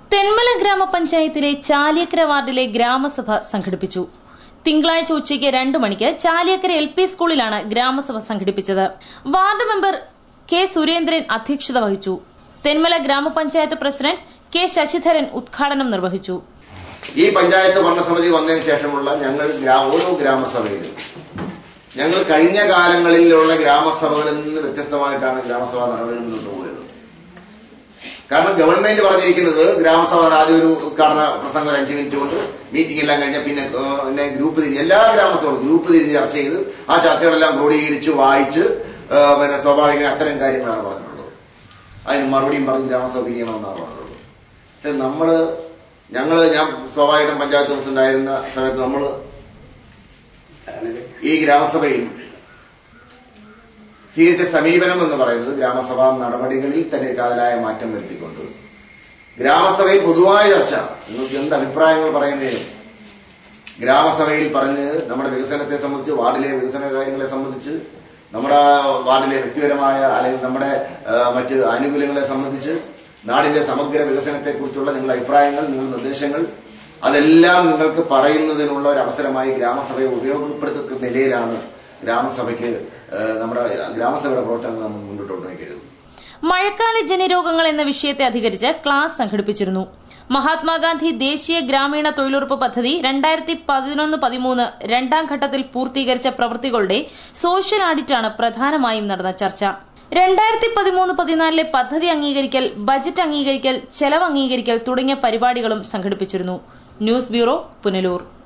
തെന്മല ഗ്രാമപഞ്ചായത്തിലെ ചാലിയക്കര വാർഡിലെ ഗ്രാമസഭ സംഘടിപ്പിച്ചു തിങ്കളാഴ്ച ഉച്ചയ്ക്ക് രണ്ടു മണിക്ക് ചാലിയക്കര എൽ പി സ്കൂളിലാണ് ഗ്രാമസഭ സംഘടിപ്പിച്ചത് വാർഡ് മെമ്പർ കെ സുരേന്ദ്രൻ അധ്യക്ഷത വഹിച്ചു തെന്മല ഗ്രാമപഞ്ചായത്ത് പ്രസിഡന്റ് കെ ശശിധരൻ ഉദ്ഘാടനം നിർവഹിച്ചു ഈ പഞ്ചായത്ത് ഭരണസമിതി വന്നതിന് ശേഷമുള്ള ഞങ്ങൾ ഗ്രാ- ഓരോ ഗ്രാമസഭയിലും ഞങ്ങൾ കഴിഞ്ഞ കാലങ്ങളിലുള്ള ഗ്രാമസഭകളിൽ നിന്ന് വ്യത്യസ്തമായിട്ടാണ് ഗ്രാമസഭാ നടപടികൾ മുന്നോട്ട് പോയത് കാരണം ഗവൺമെന്റ് പറഞ്ഞിരിക്കുന്നത് ഗ്രാമസഭ ആദ്യം ഒരു ഉദ്ഘാടന പ്രസംഗം ഒരു അഞ്ച് മിനിറ്റ് കൊണ്ട് മീറ്റിംഗ് എല്ലാം കഴിഞ്ഞാൽ പിന്നെ ആ, പിന്നെ ഗ്രൂപ്പ് തിരിഞ്ഞ് എല്ലാ ഗ്രാമസഭകളും ഗ്രൂപ്പ് തിരിഞ്ഞ് ചർച്ച ചെയ്ത് ആ ചർച്ചകളെല്ലാം ക്രോഡീകരിച്ച് വായിച്ച് ആ, പിന്നെ സ്വാഭാവിക അത്തരം കാര്യങ്ങളാണ് പറഞ്ഞിട്ടുള്ളത് അതിന് മറുപടിയും പറഞ്ഞ് ഗ്രാമസഭ പിരിയണമെന്നാണ് പറഞ്ഞിട്ടുള്ളത് പക്ഷെ നമ്മള് ഞങ്ങള് ഞാൻ സ്വാഭാവികമായിട്ടും പഞ്ചായത്ത് പ്രസിഡന്റ് ആയിരുന്ന സമയത്ത് നമ്മള് ഈ ഗ്രാമസഭയിൽ സ്വീകരിച്ച സമീപനം എന്ന് പറയുന്നത് ഗ്രാമസഭാ നടപടികളിൽ തന്നെ കാതലായ മാറ്റം വരുത്തിക്കൊണ്ട് ഗ്രാമസഭയിൽ പൊതുവായ ചർച്ച നിങ്ങൾക്ക് എന്ത് അഭിപ്രായങ്ങൾ പറയുന്നതിനും ഗ്രാമസഭയിൽ പറഞ്ഞ് നമ്മുടെ വികസനത്തെ സംബന്ധിച്ച് വാർഡിലെ വികസന കാര്യങ്ങളെ സംബന്ധിച്ച് നമ്മുടെ വാർഡിലെ വ്യക്തിപരമായ അല്ലെങ്കിൽ നമ്മുടെ ആ, മറ്റ് ആനുകൂല്യങ്ങളെ സംബന്ധിച്ച് നാടിന്റെ സമഗ്ര വികസനത്തെക്കുറിച്ചുള്ള നിങ്ങളുടെ അഭിപ്രായങ്ങൾ നിങ്ങളുടെ നിർദ്ദേശങ്ങൾ അതെല്ലാം നിങ്ങൾക്ക് പറയുന്നതിനുള്ള ഒരു അവസരമായി ഗ്രാമസഭയെ ഉപയോഗപ്പെടുത്തുന്ന നിലയിലാണ് ഗ്രാമസഭയ്ക്ക് ആ, നമ്മുടെ ഗ്രാമസഭയുടെ പ്രവർത്തനങ്ങൾ നമ്മൾ മുന്നോട്ട് കൊണ്ടുപോയി മഴക്കാല ജനരോഗങ്ങൾ എന്ന വിഷയത്തെ അധികരിച്ച് ക്ലാസ് സംഘടിപ്പിച്ചിരുന്നു മഹാത്മാഗാന്ധി ദേശീയ ഗ്രാമീണ തൊഴിലുറപ്പ് പദ്ധതി രണ്ടായിരത്തി പതിനൊന്ന് പതിമൂന്ന് രണ്ടാം ഘട്ടത്തിൽ പൂർത്തീകരിച്ച പ്രവൃത്തികളുടെ സോഷ്യൽ ഓഡിറ്റാണ് പ്രധാനമായും നടന്ന ചർച്ച രണ്ടായിരത്തി പതിമൂന്ന് പതിനാലിലെ പദ്ധതി അംഗീകരിക്കൽ ബജറ്റ് അംഗീകരിക്കൽ ചെലവ് അംഗീകരിക്കൽ തുടങ്ങിയ പരിപാടികളും സംഘടിപ്പിച്ചിരുന്നു ന്യൂസ് ബ്യൂറോ പുനലൂർ